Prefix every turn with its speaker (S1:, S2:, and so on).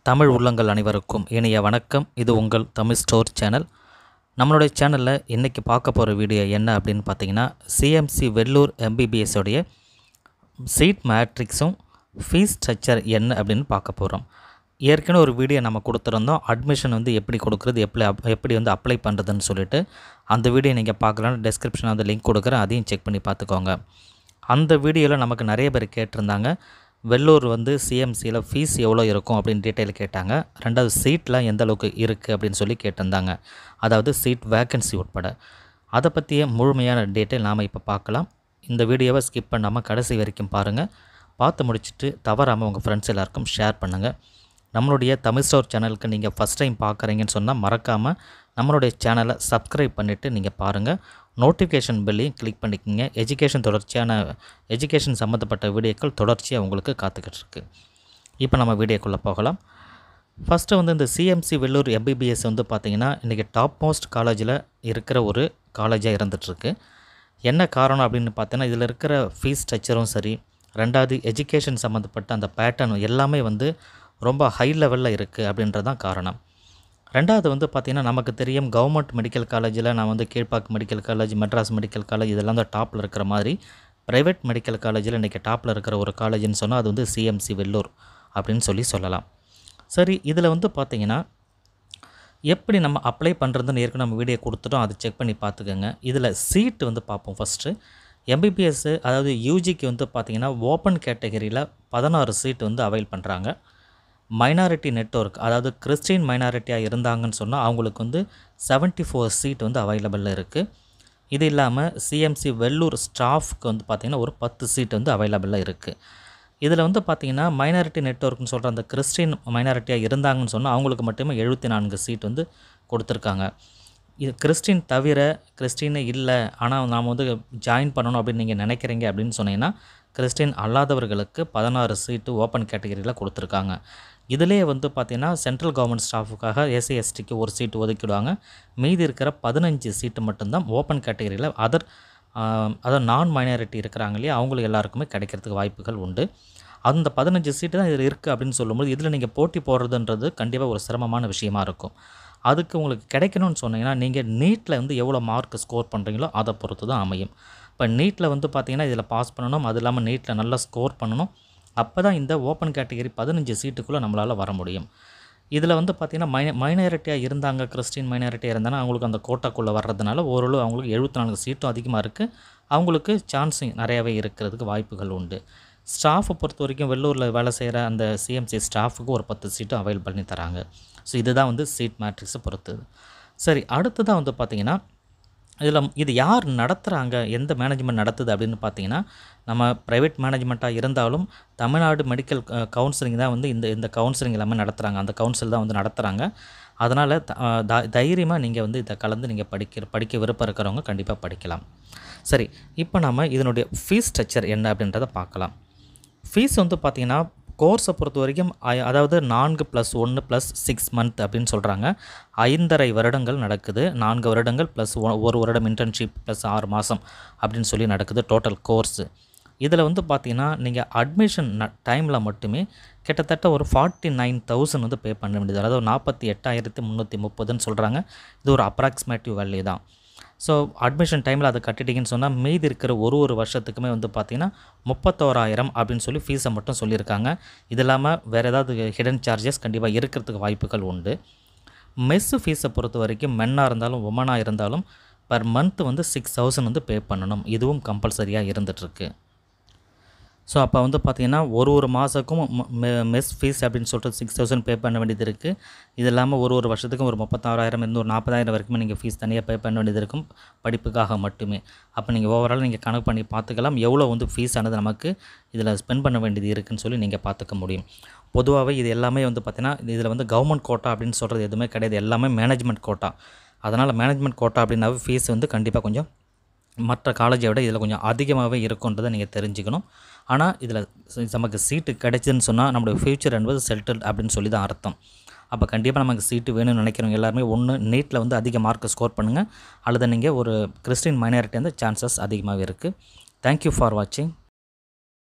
S1: தமிழ் உள்ளங்கள் அனைவருக்கும் இனிய வணக்கம் இது உங்கள் தமிழ் ஸ்டோர் சேனல் நம்மளுடைய சேனலில் இன்றைக்கி பார்க்க போகிற வீடியோ என்ன அப்படின்னு பார்த்தீங்கன்னா சிஎம்சி வெள்ளூர் எம்பிபிஎஸ் உடைய சீட் மேட்ரிக்ஸும் ஃபீஸ் ஸ்ட்ரக்சர் என்ன அப்படின்னு பார்க்க போகிறோம் ஏற்கனவே ஒரு வீடியோ நம்ம கொடுத்துருந்தோம் அட்மிஷன் வந்து எப்படி கொடுக்குறது எப்படி அப்- எப்படி வந்து அப்ளை பண்ணுறதுன்னு சொல்லிட்டு அந்த வீடியோ நீங்கள் பார்க்கலான்னு டெஸ்கிரிப்ஷனில் அந்த லிங்க் கொடுக்குறேன் அதையும் செக் பண்ணி பார்த்துக்கோங்க அந்த வீடியோவில் நமக்கு நிறைய பேர் கேட்டிருந்தாங்க வெள்ளூர் வந்து சிஎம்சியில் ஃபீஸ் எவ்வளோ இருக்கும் அப்படின்னு டீட்டெயில் கேட்டாங்க ரெண்டாவது சீட்லாம் எந்த அளவுக்கு இருக்குது அப்படின்னு சொல்லி கேட்டிருந்தாங்க அதாவது சீட் வேக்கன்சி உட்பட அதை பற்றிய முழுமையான டீட்டெயில் நாம் இப்போ பார்க்கலாம் இந்த வீடியோவை ஸ்கிப் பண்ணாமல் கடைசி வரைக்கும் பாருங்கள் பார்த்து முடிச்சுட்டு தவறாமல் உங்கள் ஃப்ரெண்ட்ஸ் எல்லாருக்கும் ஷேர் பண்ணுங்கள் நம்மளுடைய தமிழ் ஸ்டோர் சேனலுக்கு நீங்கள் ஃபஸ்ட் டைம் பார்க்குறீங்கன்னு சொன்னால் மறக்காமல் நம்மளுடைய சேனலை சப்ஸ்கிரைப் பண்ணிவிட்டு நீங்கள் பாருங்கள் நோட்டிஃபிகேஷன் பெல்லையும் கிளிக் பண்ணிக்கோங்க எஜுகேஷன் தொடர்ச்சியான எஜுகேஷன் சம்மந்தப்பட்ட வீடியோக்கள் தொடர்ச்சியாக உங்களுக்கு காத்துக்கிட்டு இருக்கு இப்போ நம்ம வீடியோக்குள்ளே போகலாம் ஃபஸ்ட்டு வந்து இந்த சிஎம்சி வெள்ளூர் எம்பிபிஎஸ் வந்து பார்த்திங்கன்னா இன்றைக்கி டாப் மோஸ்ட் காலேஜில் இருக்கிற ஒரு காலேஜாக இருந்துகிட்ருக்கு என்ன காரணம் அப்படின்னு பார்த்தீங்கன்னா இதில் இருக்கிற ஃபீஸ் ஸ்ட்ரக்சரும் சரி ரெண்டாவது எஜுகேஷன் சம்மந்தப்பட்ட அந்த பேட்டர்ன் எல்லாமே வந்து ரொம்ப ஹை லெவலில் இருக்குது அப்படின்றது தான் காரணம் ரெண்டாவது வந்து பார்த்திங்கன்னா நமக்கு தெரியும் கவர்மெண்ட் மெடிக்கல் காலேஜில் நான் வந்து Kilpauk medical college Madras medical college இதெல்லாம் தான் டாப்பில் இருக்கிற மாதிரி ப்ரைவேட் மெடிக்கல் காலேஜில் இன்றைக்கி டாப்பில் இருக்கிற ஒரு காலேஜ்னு சொன்னால் அது வந்து சிஎம்சி வெள்ளூர் அப்படின்னு சொல்லி சொல்லலாம் சரி இதில் வந்து பார்த்திங்கன்னா எப்படி நம்ம அப்ளை பண்ணுறதுன்னு ஏற்கனவே நம்ம வீடியோ கொடுத்துட்டோம் அதை செக் பண்ணி பார்த்துக்கோங்க இதில் சீட் வந்து பார்ப்போம் ஃபஸ்ட்டு எம்பிபிஎஸ் அதாவது யூஜிக்கு வந்து பார்த்திங்கன்னா ஓப்பன் கேட்டகரியில் பதினாறு சீட் வந்து அவைல் பண்ணுறாங்க மைனாரிட்டி நெட்வொர்க் அதாவது கிறிஸ்டின் மைனாரிட்டியாக இருந்தாங்கன்னு சொன்னால் அவங்களுக்கு வந்து 74 ஃபோர் சீட் வந்து அவைலபிளில் இருக்குது இது இல்லாமல் சிஎம்சி வெள்ளூர் ஸ்டாஃப்க்கு வந்து பார்த்திங்கன்னா ஒரு பத்து சீட் வந்து அவைலபிளில் இருக்குது இதில் வந்து பார்த்திங்கன்னா மைனாரிட்டி நெட்வொர்க்னு சொல்கிற அந்த கிறிஸ்டின் மைனாரிட்டியாக இருந்தாங்கன்னு சொன்னால் அவங்களுக்கு மட்டுமே எழுபத்தி நான்கு சீட் வந்து கொடுத்துருக்காங்க இது கிறிஸ்டின் தவிர கிறிஸ்டினே இல்லை ஆனால் நாம் வந்து ஜாயின் பண்ணணும் அப்படின்னு நீங்கள் நினைக்கிறீங்க அப்படின்னு சொன்னீங்கன்னா கிறிஸ்டின் அல்லாதவர்களுக்கு பதினாறு சீட்டு ஓப்பன் கேட்டகரியில் கொடுத்துருக்காங்க இதிலே வந்து பார்த்திங்கன்னா சென்ட்ரல் கவர்மெண்ட் ஸ்டாஃபுக்காக எஸ்சி எஸ்டிக்கு ஒரு சீட்டு ஒதுக்கிடுவாங்க மீதி இருக்கிற பதினஞ்சு சீட்டு மட்டும்தான் ஓப்பன் கேட்டகரியில் அதர் அதாவது நான் மைனாரிட்டி இருக்கிறாங்க இல்லையா அவங்களுக்கு எல்லாருக்குமே கிடைக்கிறதுக்கு வாய்ப்புகள் உண்டு அந்த பதினஞ்சு சீட்டு தான் இதில் இருக்குது அப்படின்னு சொல்லும்போது இதில் நீங்கள் போட்டி போடுறதுன்றது கண்டிப்பாக ஒரு சிரமமான விஷயமா இருக்கும் அதுக்கு உங்களுக்கு கிடைக்கணும்னு சொன்னீங்கன்னா நீங்கள் நீட்டில் வந்து எவ்வளோ மார்க் ஸ்கோர் பண்ணுறீங்களோ அதை பொறுத்து தான் அமையும் இப்போ நீட்டில் வந்து பார்த்தீங்கன்னா இதில் பாஸ் பண்ணணும் அது இல்லாமல் நீட்டில் நல்லா ஸ்கோர் பண்ணணும் அப்போ தான் இந்த ஓப்பன் கேட்டகரி பதினஞ்சு சீட்டுக்குள்ளே நம்மளால் வர முடியும் இதில் வந்து பார்த்திங்கன்னா மைன மைனாரிட்டியாக இருந்தாங்க கிறிஸ்டின் மைனாரிட்டியாக இருந்தாங்கன்னா அவங்களுக்கு அந்த கோட்டாக்குள்ளே வர்றதுனால ஓரளவு அவங்களுக்கு எழுபத்தி நான்கு சீட்டும் அதிகமாக இருக்குது அவங்களுக்கு சான்ஸிங் நிறையாவே இருக்கிறதுக்கு வாய்ப்புகள் உண்டு ஸ்டாஃபை பொறுத்த வரைக்கும் வெள்ளூரில் வேலை செய்கிற அந்த சிஎம்சி ஸ்டாஃபுக்கு ஒரு பத்து சீட்டும் அவைல் பண்ணி தராங்க ஸோ இதுதான் வந்து சீட் மேட்ரிக்ஸை பொறுத்தது சரி அடுத்ததாக வந்து பார்த்திங்கன்னா இதில் இது யார் நடத்துகிறாங்க எந்த மேனேஜ்மெண்ட் நடத்துது அப்படின்னு பார்த்தீங்கன்னா நம்ம ப்ரைவேட் மேனேஜ்மெண்ட்டாக இருந்தாலும் தமிழ்நாடு மெடிக்கல் கவுன்சிலிங் தான் வந்து இந்த இந்த கவுன்சிலிங் எல்லாமே நடத்துகிறாங்க அந்த கவுன்சில் தான் வந்து நடத்துகிறாங்க அதனால் தைரியமாக நீங்கள் வந்து இதை கலந்து நீங்கள் படிக்க படிக்க விருப்பம் இருக்கிறவங்க கண்டிப்பாக படிக்கலாம் சரி இப்போ நம்ம இதனுடைய ஃபீஸ் ஸ்ட்ரக்சர் என்ன அப்படின்றத பார்க்கலாம் ஃபீஸ் வந்து பார்த்திங்கன்னா கோர்ஸை பொறுத்த வரைக்கும் ஐ- அதாவது நான்கு ப்ளஸ் ஒன்று ப்ளஸ் சிக்ஸ் மந்த் அப்படின்னு சொல்கிறாங்க ஐந்தரை வருடங்கள் நடக்குது நான்கு வருடங்கள் ப்ளஸ் ஒரு வருடம் இன்டர்ன்ஷிப் ப்ளஸ் ஆறு மாதம் அப்படின்னு சொல்லி நடக்குது டோட்டல் கோர்ஸு இதில் வந்து பார்த்தீங்கன்னா நீங்கள் அட்மிஷன் டைமில் மட்டுமே கிட்டத்தட்ட ஒரு ஃபார்ட்டி நைன் தௌசண்ட் வந்து பே பண்ண வேண்டியது அதாவது நாற்பத்தி எட்டாயிரத்தி முந்நூற்றி முப்பதுன்னு சொல்கிறாங்க இது ஒரு அப்ராக்சிமேட்டிவ் வேல்யூ தான் ஸோ அட்மிஷன் டைமில் அதை கட்டிட்டீங்கன்னு சொன்னால் மீதி இருக்கிற ஒரு ஒரு வருஷத்துக்குமே வந்து பார்த்தீங்கன்னா முப்பத்தோராயிரம் அப்படின்னு சொல்லி ஃபீஸை மட்டும் சொல்லியிருக்காங்க இது இல்லாமல் வேறு ஏதாவது ஹிடன் சார்ஜஸ் கண்டிப்பாக இருக்கிறதுக்கு வாய்ப்புகள் உண்டு மெஸ்ஸு ஃபீஸை பொறுத்த வரைக்கும் மென்னாக இருந்தாலும் உமனாக இருந்தாலும் பர் மந்த் வந்து சிக்ஸ் தௌசண்ட் வந்து பே பண்ணணும் இதுவும் கம்பல்சரியாக இருந்துகிட்ருக்கு ஸோ அப்போ வந்து பார்த்தீங்கன்னா ஒரு ஒரு மாதக்கும் மெஸ் ஃபீஸ் அப்படின்னு சொல்லிட்டு சிக்ஸ் தௌசண்ட் பே பண்ண வேண்டியது இருக்குது இது இல்லாமல் ஒரு ஒரு வருஷத்துக்கும் ஒரு முப்பத்தாறாயிரம் இருந்து ஒரு நாற்பதாயிரம் வரைக்கும் நீங்கள் ஃபீஸ் தனியாக பே பண்ண வேண்டியது இருக்கும் படிப்புக்காக மட்டுமே அப்போ நீங்கள் ஓவரால் நீங்கள் கணக்கு பண்ணி பார்த்துக்கலாம் எவ்வளோ வந்து ஃபீஸ் ஆனது நமக்கு இதில் ஸ்பெண்ட் பண்ண வேண்டியது இருக்குன்னு சொல்லி நீங்கள் பார்த்துக்க முடியும் பொதுவாகவே இது எல்லாமே வந்து பார்த்தீங்கன்னா இதில் வந்து கவர்மெண்ட் கோட்டா அப்படின்னு சொல்கிறது எதுவுமே கிடையாது எல்லாமே மேனேஜ்மெண்ட் கோட்டா அதனால் மேனேஜ்மெண்ட் கோட்டா அப்படின்னாவே ஃபீஸ் வந்து கண்டிப்பாக கொஞ்சம் மற்ற காலேஜை விட இதில் கொஞ்சம் அதிகமாகவே இருக்குன்றதை நீங்கள் தெரிஞ்சுக்கணும் ஆனால் இதில் நமக்கு சீட்டு கிடைச்சுன்னு சொன்னால் நம்மளுடைய ஃப்யூச்சர் என்பது செட்டில்ட் அப்படின்னு சொல்லி தான் அர்த்தம் அப்போ கண்டிப்பாக நமக்கு சீட்டு வேணும்னு நினைக்கிறவங்க எல்லாருமே ஒன்று நீட்டில் வந்து அதிக மார்க் ஸ்கோர் பண்ணுங்கள் அல்லது நீங்கள் ஒரு கிறிஸ்டின் மைனாரிட்டி வந்து சான்சஸ் அதிகமாகவே இருக்குது தேங்க்யூ ஃபார் வாட்சிங்